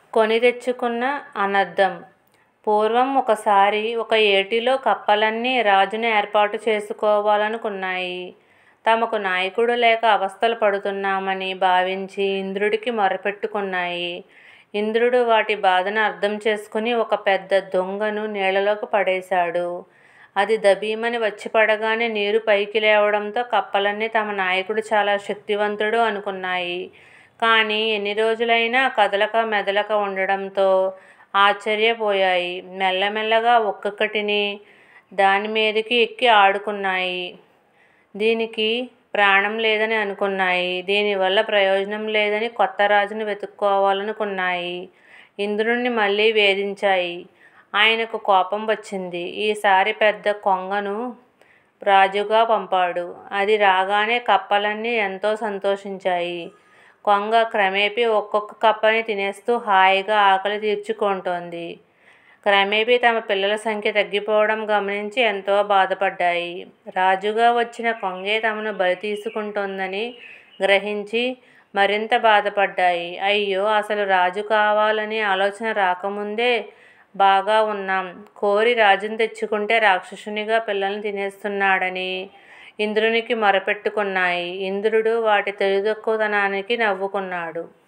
కొని తెచ్చుకున్న అనర్థం పూర్వం ఒకసారి ఒక ఏటిలో కప్పలన్నీ రాజును ఏర్పాటు చేసుకోవాలనుకున్నాయి తమకు నాయకుడు లేక అవస్థలు పడుతున్నామని భావించి ఇంద్రుడికి మొరపెట్టుకున్నాయి ఇంద్రుడు వాటి బాధను అర్థం చేసుకుని ఒక పెద్ద దొంగను నీళ్ళలోకి పడేశాడు అది దబీమని వచ్చి పడగానే నీరు పైకి లేవడంతో కప్పలన్నీ తమ నాయకుడు చాలా శక్తివంతుడు అనుకున్నాయి కానీ ఎన్ని రోజులైనా కదలక మెదలక ఉండడంతో ఆశ్చర్యపోయాయి మెల్లమెల్లగా ఒక్కొక్కటిని దాని మీదకి ఎక్కి ఆడుకున్నాయి దీనికి ప్రాణం లేదని అనుకున్నాయి దీనివల్ల ప్రయోజనం లేదని కొత్త రాజును వెతుక్కోవాలనుకున్నాయి ఇంద్రుణ్ణి మళ్ళీ వేధించాయి ఆయనకు కోపం వచ్చింది ఈసారి పెద్ద కొంగను రాజుగా పంపాడు అది రాగానే కప్పలన్నీ ఎంతో సంతోషించాయి కొంగ క్రమేపీ ఒక్కొక్క కప్పని తినేస్తూ హాయిగా ఆకలి తీర్చుకుంటోంది క్రమేపీ తమ పిల్లల సంఖ్య తగ్గిపోవడం గమనించి ఎంతో బాధపడ్డాయి రాజుగా వచ్చిన కొంగే తమను బలి తీసుకుంటోందని గ్రహించి మరింత బాధపడ్డాయి అయ్యో అసలు రాజు కావాలని ఆలోచన రాకముందే బాగా ఉన్నాం కోరి రాజును తెచ్చుకుంటే రాక్షసునిగా పిల్లల్ని తినేస్తున్నాడని ఇంద్రునికి మొరపెట్టుకున్నాయి ఇంద్రుడు వాటి తెలివితక్కువతనానికి నవ్వుకున్నాడు